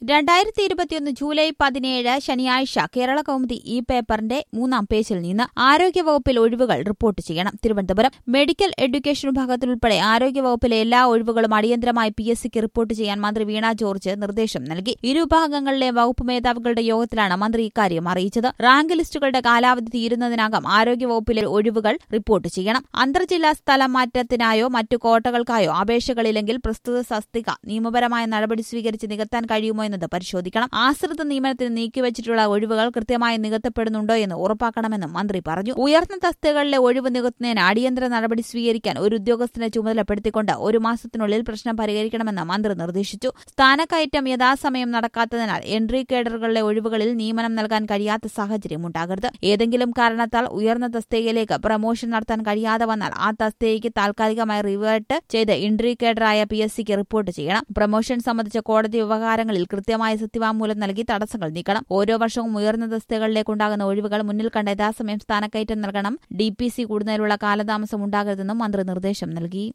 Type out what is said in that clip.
രണ്ടായിരത്തി ഇരുപത്തിയൊന്ന് ജൂലൈ പതിനേഴ് ശനിയാഴ്ച കേരള കൗമുദി ഈ പേപ്പറിന്റെ മൂന്നാം പേജിൽ നിന്ന് ആരോഗ്യവകുപ്പിൽ ഒഴിവുകൾ റിപ്പോർട്ട് ചെയ്യണം തിരുവനന്തപുരം മെഡിക്കൽ എഡ്യൂക്കേഷൻ വിഭാഗത്തിൽ ഉൾപ്പെടെ ആരോഗ്യവകുപ്പിലെ എല്ലാ ഒഴിവുകളും അടിയന്തരമായി പി എസ് സിക്ക് റിപ്പോർട്ട് ചെയ്യാൻ മന്ത്രി വീണ ജോർജ് നിർദ്ദേശം നൽകി ഇരുവിഭാഗങ്ങളിലെ വകുപ്പ് മേധാവികളുടെ യോഗത്തിലാണ് മന്ത്രി ഇക്കാര്യം അറിയിച്ചത് റാങ്ക് ലിസ്റ്റുകളുടെ കാലാവധി തീരുന്നതിനകം ആരോഗ്യവകുപ്പിലെ ഒഴിവുകൾ റിപ്പോർട്ട് ചെയ്യണം അന്തർജില്ലാ സ്ഥലം മാറ്റത്തിനായോ മറ്റു കോട്ടകൾക്കായോ അപേക്ഷകളില്ലെങ്കിൽ പ്രസ്തുത തസ്തിക നിയമപരമായ നടപടി സ്വീകരിച്ച് നികത്താൻ കഴിയുമോ എന്നത് പരിശോധിക്കണം ആശ്രിത നിയമനത്തിന് നീക്കിവച്ചിട്ടുള്ള ഒഴിവുകൾ കൃത്യമായി നികത്തപ്പെടുന്നുണ്ടോ എന്ന് ഉറപ്പാക്കണമെന്നും മന്ത്രി പറഞ്ഞു ഉയർന്ന തസ്തികകളിലെ ഒഴിവ് നികത്തുന്നതിന് അടിയന്തര നടപടി സ്വീകരിക്കാൻ ഒരു ഉദ്യോഗസ്ഥനെ ചുമതലപ്പെടുത്തിക്കൊണ്ട് ഒരു മാസത്തിനുള്ളിൽ പ്രശ്നം പരിഹരിക്കണമെന്ന് മന്ത്രി നിർദ്ദേശിച്ചു സ്ഥാനക്കയറ്റം യഥാസമയം നടക്കാത്തതിനാൽ എൻട്രി കേഡറുകളിലെ ഒഴിവുകളിൽ നിയമനം നൽകാൻ കഴിയാത്ത സാഹചര്യം ഉണ്ടാകരുത് ഏതെങ്കിലും കാരണത്താൽ ഉയർന്ന തസ്തികയിലേക്ക് പ്രമോഷൻ നടത്താൻ കഴിയാതെ വന്നാൽ ആ തസ്തികയ്ക്ക് താൽക്കാലികമായി റിവേർട്ട് ചെയ്ത് എൻട്രി കേഡറായ പി എസ് സിക്ക് റിപ്പോർട്ട് ചെയ്യണം പ്രമോഷൻ സംബന്ധിച്ച കോടതി വ്യവഹാരങ്ങളിൽ കൃത്യമായ സത്യവാങ്മൂലം നൽകി തടസ്സങ്ങൾ നീക്കണം ഓരോ വർഷവും ഉയർന്ന തസ്തികകളിലേക്ക് ഉണ്ടാകുന്ന ഒഴിവുകൾ മുന്നിൽ കണ്ട യഥാസമയം സ്ഥാനക്കയറ്റം നൽകണം ഡി പി സി കൂടുന്നതിലുള്ള കാലതാമസം ഉണ്ടാകരുതെന്നും മന്ത്രി നിർദ്ദേശം നൽകി